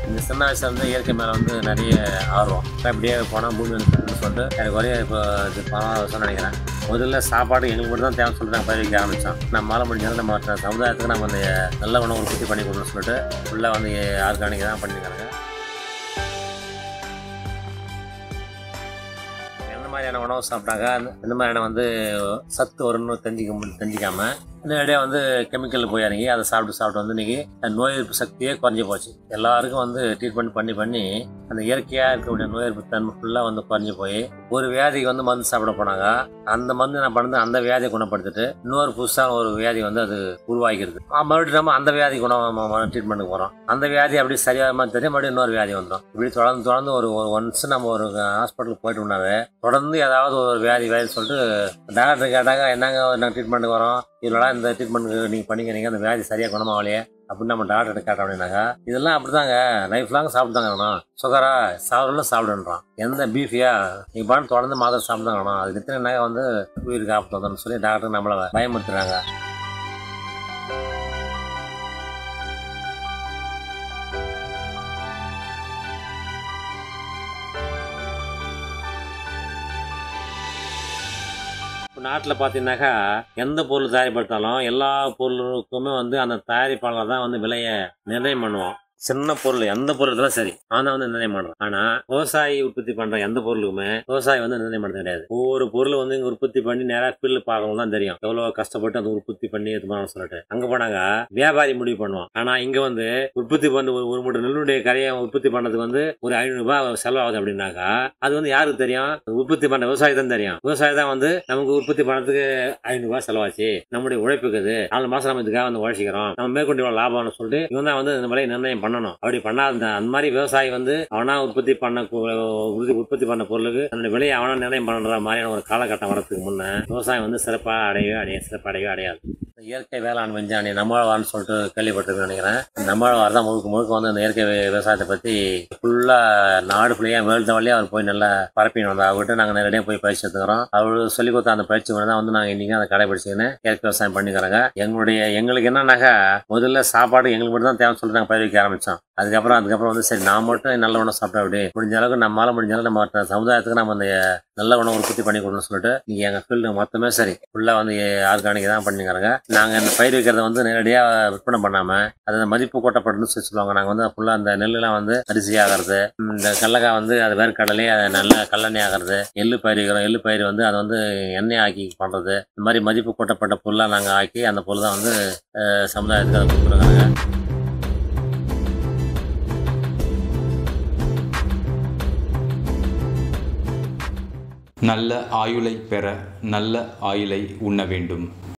இந்த சின்ன வயசுல இருந்து இயற்கை மேலே வந்து நிறைய ஆர்வம் இப்போ இப்படியே போனால் பூமி வந்து கெடுன்னு சொல்லிட்டு எனக்கு ஒரே இப்போ இது பணம் வருஷம் நினைக்கிறேன் முதல்ல சாப்பாடு எங்களுக்கு மட்டும் தான் தேவை சொல்லிட்டு நாங்கள் பயிர் வைக்க ஆரம்பித்தோம் நம்மளால முடிஞ்சாலும் நம்ம மற்ற சமுதாயத்துக்கு நம்ம அந்த நல்ல உணவு உற்பத்தி பண்ணி கொடுக்கணும்னு சொல்லிட்டு ஃபுல்லாக வந்து ஆர்கானிக் தான் பண்ணிக்கிறாங்க எந்த மாதிரியான உணவு சாப்பிட்டாங்க அந்த- எந்த மாதிரியான வந்து சத்து வரும்னு தெரிஞ்சிக்க முடியும் தெரிஞ்சிக்காம நேரடியாக வந்து கெமிக்கல் போய் இறங்கி அதை சாப்பிட்டு சாப்பிட்டு வந்து இன்னைக்கு நோய் எதிர்ப்பு சக்தியே குறைஞ்சி போச்சு எல்லாருக்கும் வந்து ட்ரீட்மெண்ட் பண்ணி பண்ணி அந்த இயற்கையாக இருக்கக்கூடிய நோய் எதிர்ப்பு தன்மை ஃபுல்லாக வந்து குறைஞ்சி போய் ஒரு வியாதிக்கு வந்து மருந்து சாப்பிட போனாங்க அந்த மருந்து என்ன பண்ணுது அந்த வியாதியை குணப்படுத்திட்டு இன்னொரு புதுசாக ஒரு வியாதி வந்து அது உருவாக்கிடுது ஆ, மறுபடியும் நம்ம அந்த வியாதி குணம் ட்ரீட்மெண்ட்டுக்கு போகிறோம் அந்த வியாதி அப்படி சரியாக மாதிரி தெரியும் மறுபடியும் இன்னொரு வியாதி வந்துடும் இப்படி தொடர்ந்து தொடர்ந்து ஒரு ஒன்ஸ் நம்ம ஒரு ஹாஸ்பிட்டலுக்கு போயிட்டோம்னாவே தொடர்ந்து ஏதாவது ஒரு வியாதி வியாதி சொல்லிட்டு டாக்டர் கேட்டாங்க என்னங்க நாங்கள் ட்ரீட்மெண்ட்டுக்கு வரோம் இதெல்லாம் இந்த ட்ரீட்மெண்ட் நீங்கள் பண்ணிக்கிறீங்க அந்த வியாதி சரியாக குணமாகலையே அப்படின்னு நம்ம டாக்டர்கிட்ட கேட்டோம் அப்படின்னாக்கா இதெல்லாம் அப்படிதாங்க லைஃப் லாங் சாப்பிட்டாங்க வேணும் சுகரா சாப்பிடலாம் சாப்பிடுன்றான் எந்த பீஃபியா நீ பாட்டு தொடர்ந்து மாதம் சாப்பிட்டாங்க வேணும் அது எத்தனை நாங்கள் வந்து உயிருக்கு ஆபத்து வந்தோம்னு சொல்லி டாக்டர் நம்மளை பயமுறுத்துறாங்க இப்போ நாட்டில் பார்த்தீங்கன்னாக்கா எந்த பொருள் தயாரிப்படுத்தாலும் எல்லா பொருளுக்குமே வந்து அந்த தயாரிப்பாளர் தான் வந்து விலையை நிர்ணயம் பண்ணுவோம் சின்ன பொருள் எந்த பொருள் இருந்தாலும் சரி அவன் தான் வந்து நிர்ணயம் பண்றான் ஆனா விவசாயி உற்பத்தி பண்ற எந்த பொருளுக்குமே விவசாயி வந்து நிர்ணயம் பண்ணது கிடையாது ஒவ்வொரு பொருள் வந்து இங்க உற்பத்தி பண்ணி நேராக ஃபீல்டு பார்க்கணும் தான் தெரியும் எவ்வளவு கஷ்டப்பட்டு அந்த உற்பத்தி பண்ணி இது பண்ணணும்னு சொல்லிட்டு அங்க போனாங்க வியாபாரி முடிவு பண்ணுவான் ஆனா இங்க வந்து உற்பத்தி பண்ண ஒரு ஒரு மூட்டை நெல்லுடைய கரையை உற்பத்தி பண்ணதுக்கு வந்து ஒரு ஐநூறு ரூபாய் செலவாகுது அப்படின்னாக்கா அது வந்து யாருக்கு தெரியும் உற்பத்தி பண்ண விவசாயி தான் தெரியும் விவசாயி தான் வந்து நமக்கு உற்பத்தி பண்ணதுக்கு ஐநூறு ரூபாய் செலவாச்சு நம்முடைய உழைப்புக்கு இது நாலு மாசம் நம்ம இதுக்காக வந்து உழைச்சிக்கிறோம் நம்ம மேற்கொண்டு இவ்வளவு லாபம்னு சொல்லிட்டு இவன் தான் வந்து இந்த விலையை நிர்ணயம் பண்ணணும் அப்படி பண்ணாத அந்த மாதிரி விவசாயி வந்து அவனா உற்பத்தி பண்ண கு- உற்பத்தி- உற்பத்தி பண்ண பொருளுக்கு அந்த விலையை அவனா நிர்ணயம் பண்ற மாதிரியான ஒரு காலகட்டம் வரதுக்கு முன்ன விவசாயம் வந்து சிறப்பா அடையவே அடைய சிறப்பு அடையவே அடையாது இயற்கை வேளாண் விஞ்ஞானி நம்மாழ்வார்னு சொல்லிட்டு கேள்விப்பட்டிருக்கேன் நினைக்கிறேன் நம்மாழ்வார் தான் முழுக்க முழுக்க வந்து இந்த இயற்கை வி- விவசாயத்தை பத்தி ஃபுல்லா நாடு ஃபுல்லையா வேர்ல்டு வழியா அவர் போய் நல்லா பரப்பின்னு வந்தார் அவர்கிட்ட நாங்க நேரடியாக போய் பயிற்சி எடுத்துக்கிறோம் அவர் சொல்லி கொடுத்த அந்த பயிற்சி முறை தான் வந்து நாங்க இன்னைக்கு அதை கடைபிடிச்சுன்னு இயற்கை விவசாயம் பண்ணிக்கிறோங்க எங்களுடைய எங்களுக்கு என்னன்னாக்கா முதல்ல சாப்பாடு எங்களுக்கு மட்டும் தான் தேவைன்னு சொல்லிட்டு நாங்கள் பயிர் வைக்க ஆரம்பிச்சோம் அதுக்கப்புறம் அதுக்கப்புறம் வந்து சரி நான் மட்டும் நல்ல உணவு சாப்பிட்டா அப்படி முடிஞ்ச அளவுக்கு நம்மளால முடிஞ்ச அளவுக்கு நம்ம மற்ற சமுதாயத்துக்கு நம்ம அந்த நல்ல உணவு உற்பத்தி பண்ணி கொடுக்கணும்னு சொல்லிட்டு நீங்க எங்க ஃபீல்டு மொத்தமே சரி ஃபுல்லா வந்து ஆர்கானிக் தான் பண்ணிக்கிறாங்க நாங்க இந்த பயிர் வைக்கிறத வந்து நேரடியா விற்பனை பண்ணாம அது அந்த மதிப்பு கூட்டப்பட்டுன்னு சொல்லி சொல்லுவாங்க நாங்க வந்து ஃபுல்லா அந்த நெல்லுலாம் வந்து அரிசி ஆகிறது இந்த கடலக்காய் வந்து அது வேர்க்கடலே அது நல்ல கல்லெண்ணெய் ஆகிறது எள்ளு பயிர் வைக்கிறோம் எள்ளு பயிர் வந்து அதை வந்து எண்ணெய் ஆக்கி பண்றது இந்த மாதிரி மதிப்பு கூட்டப்பட்ட பொருளாக நாங்கள் ஆக்கி அந்த பொருள் தான் வந்து அஹ், சமுதாயத்துக்கு அதை கொடுக்குறாங்க நல்ல ஆயுளை பெற நல்ல ஆயுளை உண்ண வேண்டும்